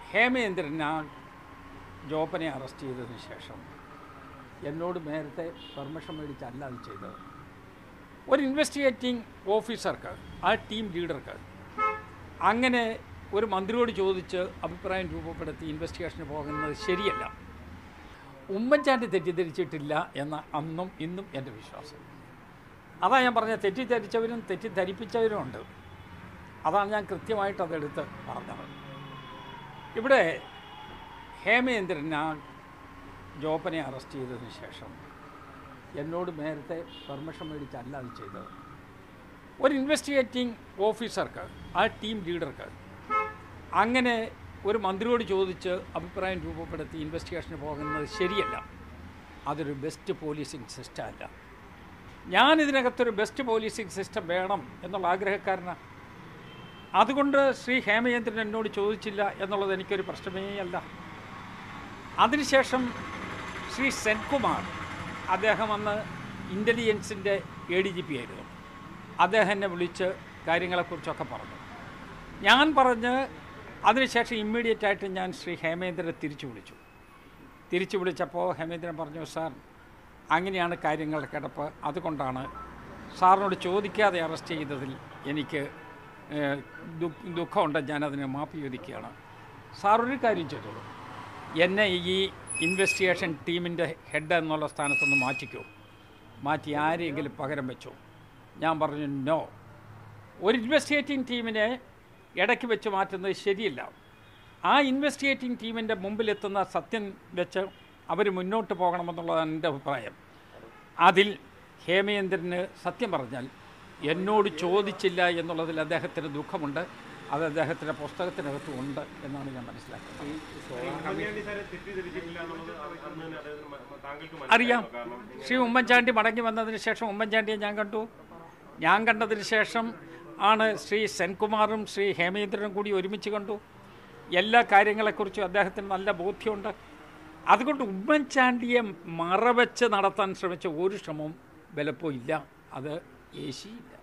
ഹേമേന്ദ്രൻ ആ ജോപ്പനെ അറസ്റ്റ് ചെയ്തതിന് ശേഷം എന്നോട് നേരത്തെ പെർമിഷൻ മേടിച്ചല്ല അത് ചെയ്തത് ഒരു ഇൻവെസ്റ്റിഗേറ്റിംഗ് ഓഫീസർക്ക് ആ ടീം ലീഡർക്ക് അങ്ങനെ ഒരു മന്ത്രിയോട് ചോദിച്ച് അഭിപ്രായം രൂപപ്പെടുത്തി ഇൻവെസ്റ്റിഗേഷന് പോകുന്നത് ശരിയല്ല ഉമ്മൻചാണ്ടി തെറ്റിദ്ധരിച്ചിട്ടില്ല എന്ന അന്നും ഇന്നും എൻ്റെ വിശ്വാസം അതാ ഞാൻ പറഞ്ഞ തെറ്റിദ്ധരിച്ചവരും തെറ്റിദ്ധരിപ്പിച്ചവരും ഉണ്ട് അതാണ് ഞാൻ കൃത്യമായിട്ട് അതെടുത്ത് പറഞ്ഞത് ഇവിടെ ഹേമേന്ദ്രൻ ആ ജോപ്പനെ അറസ്റ്റ് ചെയ്തതിന് ശേഷം എന്നോട് നേരത്തെ പെർമിഷൻ മേടിച്ചല്ല അത് ചെയ്തത് ഒരു ഇൻവെസ്റ്റിഗേറ്റിംഗ് ഓഫീസർക്ക് ആ ടീം ലീഡർക്ക് അങ്ങനെ ഒരു മന്ത്രിയോട് ചോദിച്ച് അഭിപ്രായം രൂപപ്പെടുത്തി ഇൻവെസ്റ്റിഗേഷന് പോകുന്നത് ശരിയല്ല അതൊരു ബെസ്റ്റ് പോലീസിങ് സിസ്റ്റം അല്ല ഞാൻ ഇതിനകത്തൊരു ബെസ്റ്റ് പോലീസിങ് സിസ്റ്റം വേണം എന്നുള്ള ആഗ്രഹക്കാരനാണ് അതുകൊണ്ട് ശ്രീ ഹേമചന്ദ്രൻ എന്നോട് ചോദിച്ചില്ല എന്നുള്ളത് എനിക്കൊരു പ്രശ്നമേ അല്ല അതിനുശേഷം ശ്രീ സെൻകുമാർ അദ്ദേഹം അന്ന് ഇൻ്റലിജൻസിൻ്റെ എ ഡി ജി പി ആയിരുന്നു അദ്ദേഹം എന്നെ വിളിച്ച് കാര്യങ്ങളെക്കുറിച്ചൊക്കെ പറഞ്ഞു ഞാൻ പറഞ്ഞ് അതിനുശേഷം ഇമ്മീഡിയറ്റ് ആയിട്ട് ഞാൻ ശ്രീ ഹേമേന്ദ്രനെ തിരിച്ചു വിളിച്ചു തിരിച്ചു വിളിച്ചപ്പോൾ ഹേമേന്ദ്രൻ പറഞ്ഞു സാർ അങ്ങനെയാണ് കാര്യങ്ങളുടെ കിടപ്പ് അതുകൊണ്ടാണ് സാറിനോട് ചോദിക്കാതെ അറസ്റ്റ് ചെയ്തതിൽ എനിക്ക് ഏഹ്, ദു- ദുഃഖമുണ്ട് ഞാനതിന് മാപ്പ് ചോദിക്കുകയാണ് സാർ ഒരു കാര്യം ചെയ്തോളൂ എന്നെ ഈ ഇൻവെസ്റ്റിഗേഷൻ ടീമിൻ്റെ ഹെഡ് എന്നുള്ള സ്ഥാനത്തുനിന്ന് മാറ്റിക്കോ മാറ്റി ആരെയെങ്കിലും പകരം വെച്ചോ ഞാൻ പറഞ്ഞു നോ ഒരു ഇൻവെസ്റ്റിഗേറ്റിംഗ് ടീമിനെ ഇടയ്ക്ക് വെച്ച് മാറ്റുന്നത് ശരിയല്ല ആ ഇൻവെസ്റ്റിഗേറ്റിംഗ് ടീമിൻ്റെ മുമ്പിലെത്തുന്ന സത്യം വെച്ച് അവർ മുന്നോട്ട് പോകണമെന്നുള്ളതാണ് എൻ്റെ അഭിപ്രായം അതിൽ ഹേമേന്ദ്രന് സത്യം പറഞ്ഞാൽ എന്നോട് ചോദിച്ചില്ല എന്നുള്ളതിൽ അദ്ദേഹത്തിന് ദുഃഖമുണ്ട് അത് അദ്ദേഹത്തിൻ്റെ പുസ്തകത്തിനകത്തും ഉണ്ട് എന്നാണ് ഞാൻ മനസ്സിലാക്കുന്നത് ഉമ്മൻചാണ്ടി സാറെ തെറ്റിദ്ധരിച്ചിട്ടില്ല എന്നുള്ളത് അന്ന് തന്നെ അദ്ദേഹത്തിന് മ- മ- താങ്കൾക്ക് അറിയാം മനസ്സിലായോ? കാരണം ശ്രീ ഉമ്മൻചാണ്ടി മടങ്ങി വന്നതിന് ശേഷം ഉമ്മൻചാണ്ടിയെ ഞാൻ കണ്ടു ഞാൻ കണ്ടതിന് ശേഷം ആണ് ശ്രീ സെൻകുമാറും ശ്രീ ഹേമേന്ദ്രനും കൂടി ഒരുമിച്ച് കണ്ടു എല്ലാ കാര്യങ്ങളെക്കുറിച്ചും അദ്ദേഹത്തിന് നല്ല ബോധ്യമുണ്ട് അതുകൊണ്ട് ഉമ്മൻചാണ്ടിയെ മറവെച്ച് നടത്താൻ ശ്രമിച്ച ഒരു ശ്രമവും വിലപ്പോ ഇല്ല അത് ഏശിയില്ല